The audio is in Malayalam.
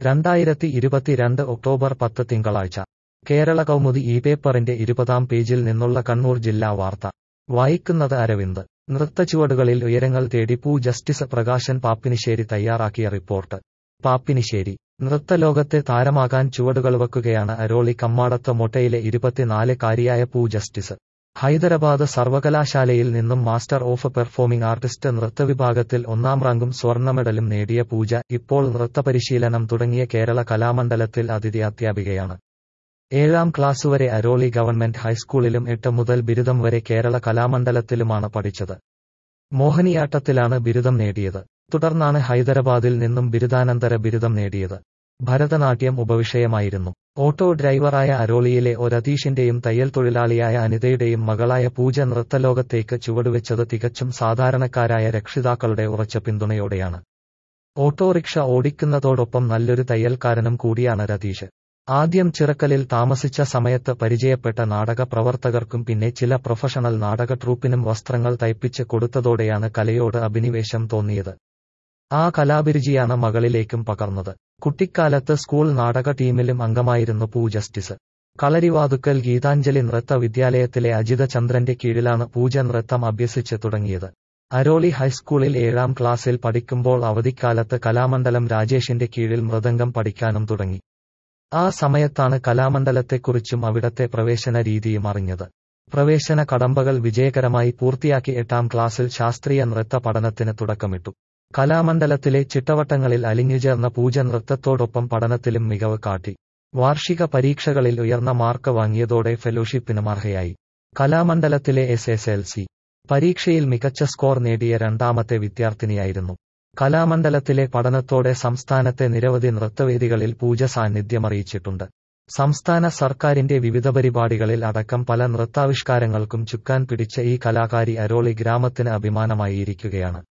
രണ്ടായിരത്തി ഇരുപത്തിരണ്ട് ഒക്ടോബർ പത്ത് തിങ്കളാഴ്ച കേരള കൗമുദി ഈ പേപ്പറിന്റെ ഇരുപതാം പേജിൽ നിന്നുള്ള കണ്ണൂർ ജില്ലാ വാർത്ത വായിക്കുന്നത് അരവിന്ദ് നൃത്തച്ചുവടുകളിൽ ഉയരങ്ങൾ തേടി പൂ ജസ്റ്റിസ് പ്രകാശൻ പാപ്പിനിശ്ശേരി തയ്യാറാക്കിയ റിപ്പോർട്ട് പാപ്പിനിശ്ശേരി നൃത്തലോകത്തെ താരമാകാൻ ചുവടുകൾ വെക്കുകയാണ് അരോളി കമ്മാടത്ത് മൊട്ടയിലെ ഇരുപത്തിനാല് കാരിയായ പൂ ജസ്റ്റിസ് ഹൈദരാബാദ് സർവകലാശാലയിൽ നിന്നും മാസ്റ്റർ ഓഫ് പെർഫോമിംഗ് ആർട്ടിസ്റ്റ് നൃത്തവിഭാഗത്തിൽ ഒന്നാം റാങ്കും സ്വർണ്ണ മെഡലും നേടിയ പൂജ ഇപ്പോൾ നൃത്തപരിശീലനം തുടങ്ങിയ കേരള കലാമണ്ഡലത്തിൽ അതിഥി അധ്യാപികയാണ് ഏഴാം ക്ലാസ് വരെ അരോളി ഗവൺമെന്റ് ഹൈസ്കൂളിലും എട്ട് മുതൽ ബിരുദം വരെ കേരള കലാമണ്ഡലത്തിലുമാണ് പഠിച്ചത് മോഹിനിയാട്ടത്തിലാണ് ബിരുദം നേടിയത് തുടർന്നാണ് ഹൈദരാബാദിൽ നിന്നും ബിരുദാനന്തര ബിരുദം നേടിയത് ഭരതനാട്യം ഉപവിഷയമായിരുന്നു ഓട്ടോ ഡ്രൈവറായ അരോളിയിലെ ഒരതീഷിന്റെയും തയ്യൽ തൊഴിലാളിയായ അനിതയുടെയും മകളായ പൂജ നൃത്തലോകത്തേക്ക് ചുവടുവെച്ചത് തികച്ചും സാധാരണക്കാരായ രക്ഷിതാക്കളുടെ ഉറച്ച പിന്തുണയോടെയാണ് ഓട്ടോറിക്ഷ ഓടിക്കുന്നതോടൊപ്പം നല്ലൊരു തയ്യൽക്കാരനും കൂടിയാണ് രതീഷ് ആദ്യം ചിറക്കലിൽ താമസിച്ച സമയത്ത് പരിചയപ്പെട്ട നാടക പ്രവർത്തകർക്കും പിന്നെ ചില പ്രൊഫഷണൽ നാടക ട്രൂപ്പിനും വസ്ത്രങ്ങൾ തയ്പ്പിച്ച് കൊടുത്തതോടെയാണ് കലയോട് അഭിനിവേശം തോന്നിയത് ആ കലാഭിരുചിയാണ് മകളിലേക്കും പകർന്നത് കുട്ടിക്കാലത്ത് സ്കൂൾ നാടക ടീമിലും അംഗമായിരുന്നു പൂ ജസ്റ്റിസ് കളരിവാതുക്കൽ ഗീതാഞ്ജലി നൃത്ത വിദ്യാലയത്തിലെ അജിത ചന്ദ്രന്റെ കീഴിലാണ് പൂജ നൃത്തം അഭ്യസിച്ച് തുടങ്ങിയത് അരോളി ഹൈസ്കൂളിൽ ഏഴാം ക്ലാസ്സിൽ പഠിക്കുമ്പോൾ അവധിക്കാലത്ത് കലാമണ്ഡലം രാജേഷിന്റെ കീഴിൽ മൃദംഗം പഠിക്കാനും തുടങ്ങി ആ സമയത്താണ് കലാമണ്ഡലത്തെക്കുറിച്ചും അവിടത്തെ പ്രവേശന രീതിയും അറിഞ്ഞത് പ്രവേശന കടമ്പകൾ വിജയകരമായി പൂർത്തിയാക്കി എട്ടാം ക്ലാസ്സിൽ ശാസ്ത്രീയ നൃത്ത പഠനത്തിന് തുടക്കമിട്ടു കലാമണ്ഡലത്തിലെ ചിട്ടവട്ടങ്ങളിൽ അലിഞ്ഞുചേർന്ന പൂജ നൃത്തത്തോടൊപ്പം പഠനത്തിലും മികവ് കാട്ടി വാർഷിക പരീക്ഷകളിൽ ഉയർന്ന മാർക്ക് വാങ്ങിയതോടെ ഫെലോഷിപ്പിനും അർഹയായി കലാമണ്ഡലത്തിലെ എസ് എസ് എൽ സി പരീക്ഷയിൽ മികച്ച സ്കോർ നേടിയ രണ്ടാമത്തെ വിദ്യാർത്ഥിനിയായിരുന്നു കലാമണ്ഡലത്തിലെ പഠനത്തോടെ സംസ്ഥാനത്തെ നിരവധി നൃത്തവേദികളിൽ പൂജ സാന്നിധ്യമറിയിച്ചിട്ടുണ്ട് സംസ്ഥാന സർക്കാരിന്റെ വിവിധ പരിപാടികളിൽ അടക്കം പല നൃത്താവിഷ്കാരങ്ങൾക്കും ചുക്കാൻ പിടിച്ച ഈ കലാകാരി അരോളി ഗ്രാമത്തിന് അഭിമാനമായിരിക്കുകയാണ്